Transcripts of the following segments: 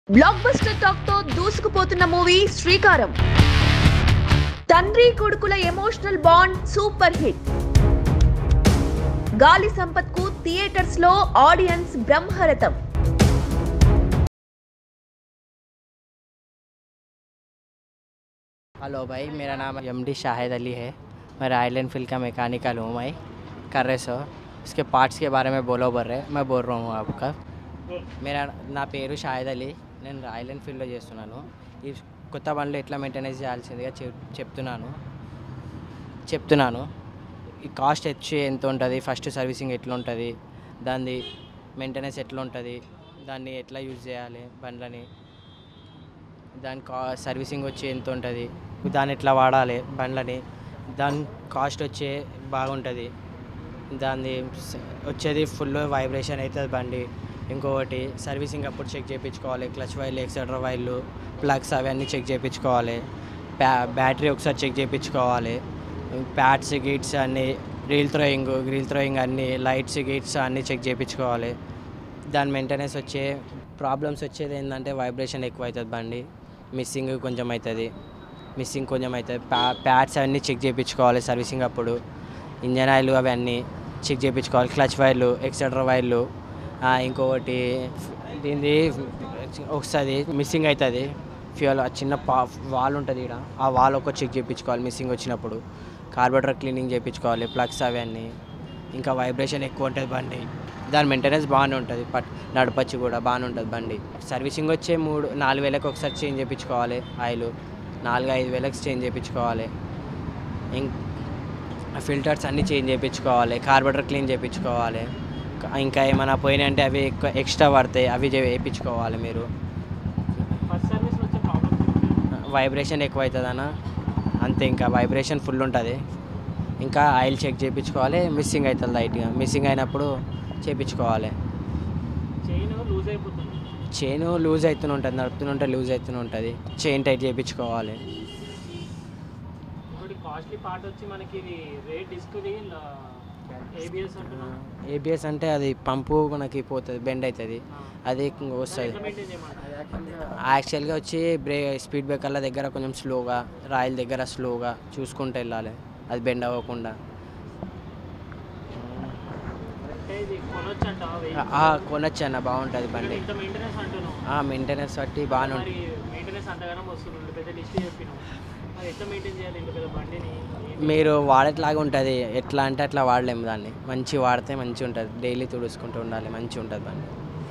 block buster talk తో దూసుకుపోతున్న movie శ్రీకారం తండ్రి కొడుకుల ఎమోషనల్ బాండ్ సూపర్ హిట్ గాలి సంపత్ కు థియేటర్స్ లో ఆడియన్స్ బ్రహ్మరథం हेलो भाई मेरा नाम एम डी शाहिद अली है मैं रॉयल एनफील्ड का मैकेनिकल हूँ मैं कर रहे सो इसके पार्ट्स के बारे में बोलो बोल रहे मैं बोल रहा हूँ आपका मेरा నా పేరు షాహిద్ అలీ నేను రాయల్ ఎన్ఫీల్డ్లో చేస్తున్నాను ఈ కొత్త బండ్లు ఎట్లా మెయింటెనెన్స్ చేయాల్సిందిగా చెప్ చెప్తున్నాను చెప్తున్నాను ఈ కాస్ట్ వచ్చి ఎంత ఉంటుంది ఫస్ట్ సర్వీసింగ్ ఎట్లా ఉంటుంది దాన్ని మెయింటెనెన్స్ ఎట్లా ఉంటుంది దాన్ని ఎట్లా యూజ్ చేయాలి బండ్లని దాని కా సర్వీసింగ్ వచ్చి ఎంత ఉంటుంది దాన్ని ఎట్లా వాడాలి బండ్లని దాని కాస్ట్ వచ్చే బాగుంటుంది దాన్ని స- వచ్చేది ఫుల్ వైబ్రేషన్ అవుతుంది బండి ఇంకొకటి సర్వీసింగ్ అప్పుడు చెక్ చేయించుకోవాలి క్లచ్ వైర్లు ఎక్సెట్రా వైర్లు ప్లగ్స్ అవన్నీ చెక్ చేయించుకోవాలి బ్యా బ్యాటరీ ఒకసారి చెక్ చేయించుకోవాలి ప్యాడ్స్ గిట్స్ అన్నీ రీల్ థ్రోయింగ్ గ్రిల్ థ్రోయింగ్ అన్నీ లైట్స్ గిట్స్ అన్నీ చెక్ చేయించుకోవాలి దాని మెయింటెనెన్స్ వచ్చే ప్రాబ్లమ్స్ వచ్చేది ఏంటంటే వైబ్రేషన్ ఎక్కువ అవుతుంది బండి మిస్సింగ్ కొంచెం అవుతుంది మిస్సింగ్ కొంచెం అవుతుంది ప్యా ప్యాడ్స్ అవన్నీ చెక్ చేయించుకోవాలి సర్వీసింగ్ అప్పుడు ఇంజన్ ఆయిల్ అవన్నీ చెక్ చేయించుకోవాలి క్లచ్ వైర్లు ఎక్సెట్రా వైర్లు ఆ, ఇంకొకటి దీనిది ఒకసారి మిస్సింగ్ అవుతుంది ఫ్యూయల్ చిన్న పా వాల్ ఉంటుంది ఇక్కడ ఆ వాల్ ఒక చెక్ చేయించుకోవాలి మిస్సింగ్ వచ్చినప్పుడు కార్బోరేటర్ క్లీనింగ్ చేయించుకోవాలి ప్లగ్స్ అవన్నీ ఇంకా వైబ్రేషన్ ఎక్కువ ఉంటుంది బండి దాని మెయింటెనెన్స్ బాగానే ఉంటుంది పట్ నడపచ్చు కూడా బాగానే ఉంటుంది బండి సర్వీసింగ్ వచ్చే మూడు నాలుగు వేలకు ఒకసారి చేంజ్ చేయించుకోవాలి ఆయిల్ నాలుగు ఐదు వేలకు చేంజ్ చేయించుకోవాలి ఇం ఫిల్టర్స్ అన్నీ చేంజ్ చేయించుకోవాలి కార్బోరేటర్ క్లీన్ చేయించుకోవాలి ఇంకా- ఇంకా ఏమైనా పోయినాయంటే అవి ఎక్కువ ఎక్స్ట్రా పడతాయి అవి చే- వేయించుకోవాలి మీరు ఫస్ట్ సర్వీస్లో వచ్చే ప్రాబ్లమ్స్ వైబ్రేషన్ ఎక్కువ అవుతుందన్న అంతే ఇంకా వైబ్రేషన్ ఫుల్ ఉంటుంది ఇంకా ఆయిల్ చెక్ చేయించుకోవాలి మిస్సింగ్ అవుతుంది లైట్గా మిస్సింగ్ అయినప్పుడు చేయించుకోవాలి చైన్ లూజ్ అయిపోతుంది చైన్ లూజ్ అవుతూనే ఉంటుంది నడుపుతుంటే లూజ్ అవుతూనే ఉంటుంది చైన్ టైట్ చేయించుకోవాలి ఇంకోటి కాస్ట్లీ పార్ట్ వచ్చి మనకి ఇది రేట్ డిస్క్ది ఏబిఎస్ అంటున్నాం ఏబిఎస్ అంటే అది పంపు మనకి పోతుంది బెండ్ అవుతుంది అది వస్తుంది ఎట్లా మెయింటైన్ చేయమంటారు యాక్చువల్గా వచ్చి బ్రే స్పీడ్ బ్రేకర్ల దగ్గర కొంచెం స్లోగా రాయల్ దగ్గర స్లోగా చూసుకుంటూ వెళ్ళాలి అది బెండ్ అవ్వకుండా అంటే ఇది కొనొచ్చు అంట ఆ, కొనొచ్చు అన్న బాగుంటుంది బండి ఇంత మెయింటెనెన్స్ అంటున్నాం ఆ మెయింటెనెన్స్ బట్టి బాగానే మరి ఉంటుంది మెయింటెనెన్స్ అంతగానం వస్తుంది ఇంత పెద్ద లిస్ట్ చెప్పినాం మరి ఎట్లా మెయింటైన్ చేయాలి ఇంత పెద్ద బండిని మీరు వాడేట్లాగా ఉంటుంది ఎట్లా అంటే అట్లా వాడలేము దాన్ని మంచి వాడితే మంచిగా ఉంటుంది డైలీ తుడుచుకుంటూ ఉండాలి మంచిగా ఉంటుంది బండి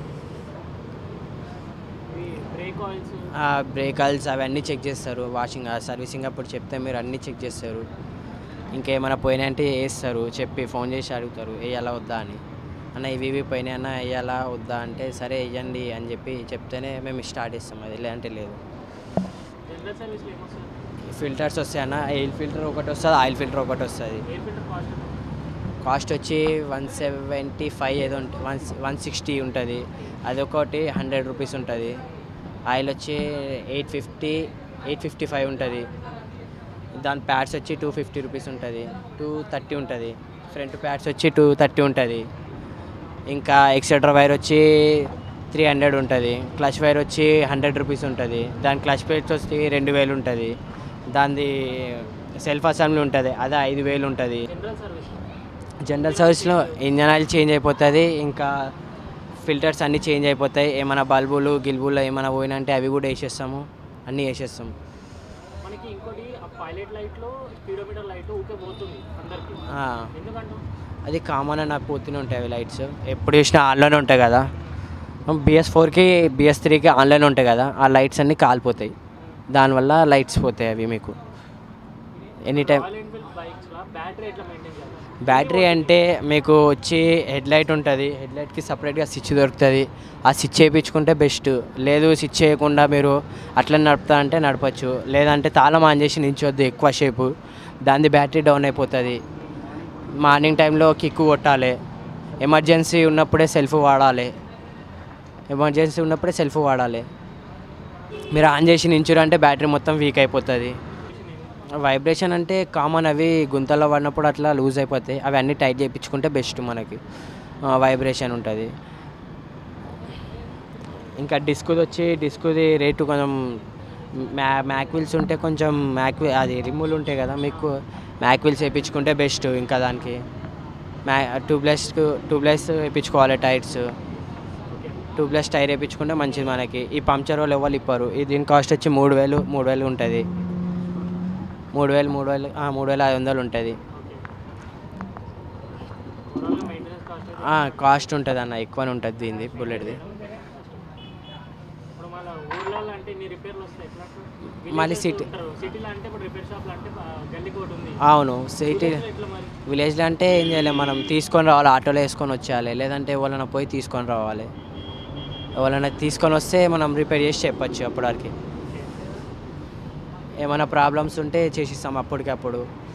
ఇవి బ్రేక్ ఆయిల్స్ ఆ బ్రేక్ ఆయిల్స్ అవన్నీ చెక్ చేస్తారు వాషింగ్ ఆ సర్వీసింగ్ అప్పుడు చెప్తే మీరు అన్నీ చెక్ చేస్తారు ఇంకేమైనా పోయినాయంటే వేస్తారు చెప్పి ఫోన్ చేసి అడుగుతారు వేయాలా వద్దా అని అన్న ఇవి ఇవి పోయినాయి అన్న వేయాలా వద్దా అంటే సరే వేయండి అని చెప్పి చెప్తేనే మేము స్టార్ట్ చేస్తాం అది లేదంటే లేదు జనరల్ సర్వీస్లో ఏమొస్తుంది ఫిల్టర్స్ వస్తాయి అన్న ఎయిల్ ఫిల్టర్ ఒకటి వస్తుంది ఆయిల్ ఫిల్టర్ ఒకటి వస్తుంది ఎయిర్ ఫిల్టర్ కాస్ట్ కాస్ట్ వచ్చి వన్ సెవెంటీ ఫైవ్ ఏదో ఉంటుంది వన్ వన్ సిక్స్టీ ఉంటుంది అదొకటి హండ్రెడ్ రూపీస్ ఉంటుంది ఆయిల్ వచ్చి eight fifty eight fifty five ఉంటుంది దాని ప్యాడ్స్ వచ్చి టూ ఫిఫ్టీ రూపీస్ ఉంటుంది టూ థర్టీ ఉంటుంది ఫ్రంట్ ప్యాడ్స్ వచ్చి టూ థర్టీ ఉంటుంది ఇంకా ఎక్సెట్రా వైర్ వచ్చి త్రీ హండ్రెడ్ ఉంటుంది క్లచ్ వైర్ వచ్చి హండ్రెడ్ రూపీస్ ఉంటుంది దాని క్లచ్ ప్లేట్స్ వచ్చి రెండు వేలు ఉంటుంది దానిది సెల్ఫ్ అసెంబ్లీ ఉంటుంది అదే ఐదు వేలు ఉంటుంది జనరల్ సర్వీస్ జనరల్ సర్వీస్లో ఇంజన్ ఆయిల్ చేంజ్ అయిపోతుంది ఇంకా ఫిల్టర్స్ అన్నీ చేంజ్ అయిపోతాయి ఏమైనా బల్బులు గిల్బులు ఏమైనా పోయినంటే అవి కూడా వేసేస్తాము అన్నీ వేసేస్తాం మనకి ఇంకోటి ఆ పైలట్ లైట్లో స్పీడోమీటర్ లైట్ ఊకే పోతుంది అందరికి ఆ, ఎందుకంటే అది కామన్ నాకు పోతూనే ఉంటాయి అవి లైట్స్ ఎప్పుడు చూసినా ఆన్లోనే ఉంటాయి కదా బిఎస్ ఫోర్కి బిఎస్ త్రీకి ఆన్లైన్ ఉంటాయి కదా ఆ లైట్స్ అన్నీ కాలిపోతాయి దానివల్ల లైట్స్ పోతాయి అవి మీకు ఎనీ టైం రాయల్ ఎన్ఫీల్డ్ బైక్స్లో బ్యాటరీ ఎట్లా మెయింటైన్ చేయాలి బ్యాటరీ అంటే మీకు వచ్చి హెడ్ లైట్ ఉంటుంది హెడ్ లైట్కి సపరేట్గా స్విచ్ దొరుకుతుంది ఆ స్విచ్ చేయించుకుంటే బెస్ట్ లేదు స్విచ్ చేయకుండా మీరు అట్లా నడుపుతా అంటే నడపచ్చు లేదంటే తాళం ఆన్ చేసి నించొద్దు ఎక్కువ సేపు దాని బ్యాటరీ డౌన్ అయిపోతుంది మార్నింగ్ టైంలో కిక్ కొట్టాలి ఎమర్జెన్సీ ఉన్నప్పుడే సెల్ఫ్ వాడాలి ఎమర్జెన్సీ ఉన్నప్పుడే సెల్ఫ్ వాడాలి మీరు ఆన్ చేసి నించురంటే బ్యాటరీ మొత్తం వీక్ అయిపోతుంది వైబ్రేషన్ అంటే కామన్ అవి గుంతలో పడినప్పుడు అట్లా లూజ్ అయిపోతాయి అవి అన్నీ టైట్ చేయించుకుంటే బెస్ట్ మనకి వైబ్రేషన్ ఉంటుంది ఇంకా డిస్కుది వచ్చి డిస్కుది రేటు కొంచెం మ్యా మ్యాక్ వీల్స్ ఉంటే కొంచెం మ్యాక్ వీ- అది రిమూల్ ఉంటాయి కదా మీకు మ్యాక్ వీల్స్ వేయించుకుంటే బెస్ట్ ఇంకా దానికి మ్యా ట్యూబ్లెస్ ట్యూబ్లెస్ వేయించుకోవాలి టైర్స్ ట్యూబ్లెస్ టైర్ వేయించుకుంటే మంచిది మనకి ఈ పంక్చర్ వాళ్ళు ఎవరు ఇప్పారు ఈ దీని కాస్ట్ వచ్చి మూడు వేలు మూడు వేలు ఉంటుంది మూడు వేలు మూడు వేలు ఆ, మూడు వేల ఐదు వందలు ఉంటుంది ఓవరాల్గా మెయింటెనెన్స్ కాస్ట్ కాస్ట్ ఉంటుంది అన్న ఎక్కువనే ఉంటుంది దీనిది బుల్లెట్ది ఇప్పుడు మళ్ళీ ఊర్లలో అంటే ఇన్ని రిపేర్లు వస్తాయి ఎట్లా మళ్ళీ city- సిటీలో అంటే ఇప్పుడు రిపేర్ షాప్లు అంటే ఆ, గల్లీ కోట్ ఉంది అవును సిటీ ఊర్లో ఎట్లా మరి విలేజ్లో అంటే ఏం చేయలేం మనం తీసుకొని రావాలి ఆటోలో వేసుకొని వచ్చేయాలి లేదంటే ఎవరైనా పోయి తీసుకొని రావాలి ఎవరైనా తీసుకొని వస్తే మనం రిపేర్ చేసి చెప్పచ్చు అప్పటివరకు ఏమైనా ప్రాబ్లమ్స్ ఉంటే చేసిస్తాం అప్పటికప్పుడు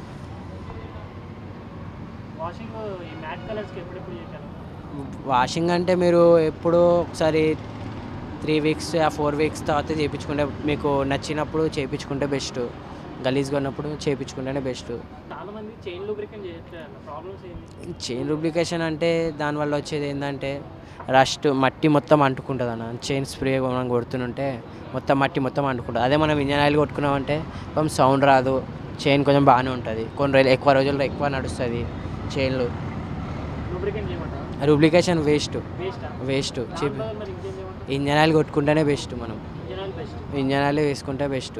వాషింగ్ ఈ మ్యాట్ కలర్స్కి ఎప్పుడెప్పుడు చేశారు వాషింగ్ అంటే మీరు ఎప్పుడో ఒకసారి త్రీ వీక్స్ ఆ ఫోర్ వీక్స్ తర్వాత చేయించుకుంటే మీకు నచ్చినప్పుడు చేయించుకుంటే బెస్ట్ గలీజ్గా ఉన్నప్పుడు చేయించుకుంటేనే బెస్ట్ చాలా మంది చైన్ లూబ్రికెంట్ చేయట్లేదు ప్రాబ్లమ్స్ ఏంటి చైన్ రూబ్లికేషన్ అంటే దానివల్ల వచ్చేది ఏంటంటే రస్ట్ మట్టి మొత్తం అంటుకుంటుంది అన్న చైన్ స్ప్రే మనం కొడుతుంటే మొత్తం మట్టి మొత్తం అంటుకుంటుంది అదే మనం ఇంజన్ ఆయిల్ కొట్టుకున్నామంటే కొంచెం సౌండ్ రాదు చైన్ కొంచెం బాగానే ఉంటుంది కొన్ని రోజులు ఎక్కువ రోజులు ఎక్కువ నడుస్తుంది చైన్లు లూబ్రికెంట్ చేయమంటారా రూబ్లికేషన్ వేస్ట్ వేస్టా వేస్ట్ చీప్ దాంట్లో మరి ఇంకేం చేయమంటారు ఇంజన్ ఆయిల్ కొట్టుకుంటేనే బెస్ట్ మనం engine oil best engine oil వేసుకుంటే బెస్ట్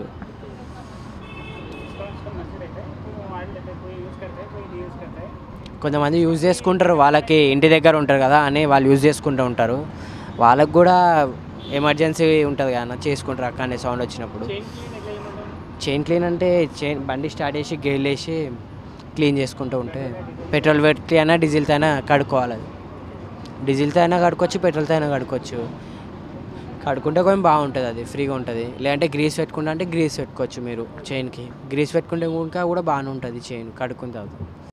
కొంతమంది యూజ్ చేసుకుంటారు వాళ్ళకి ఇంటి దగ్గర ఉంటారు కదా అని వాళ్ళు యూజ్ చేసుకుంటూ ఉంటారు వాళ్ళకి కూడా ఎమర్జెన్సీ ఉంటుంది కదా అన్న చేసుకుంటారు అక్కడనే సౌండ్ వచ్చినప్పుడు చైన్ క్లీన్ ఎట్లా చేయమంటారు చైన్ క్లీన్ అంటే చైన్ బండి స్టార్ట్ చేసి గేర్లు వేసి క్లీన్ చేసుకుంటూ ఉంటే పెట్రోల్ పెట్టి అయినా డీజిల్తో అయినా కడుక్కోవాలి అది డీజిల్తో అయినా కడుక్కోవచ్చు పెట్రోల్తో అయినా కడుక్కోవచ్చు కడుక్కుంటే కొంచెం బాగుంటుంది అది ఫ్రీగా ఉంటుంది లేదంటే గ్రీస్ పెట్టుకుంటే అంటే గ్రీస్ పెట్టుకోవచ్చు మీరు చైన్కి గ్రీస్ పెట్టుకుంటే ఇంకా కూడా బాగానే ఉంటుంది చైన్ కడుక్కున్న తర్వాత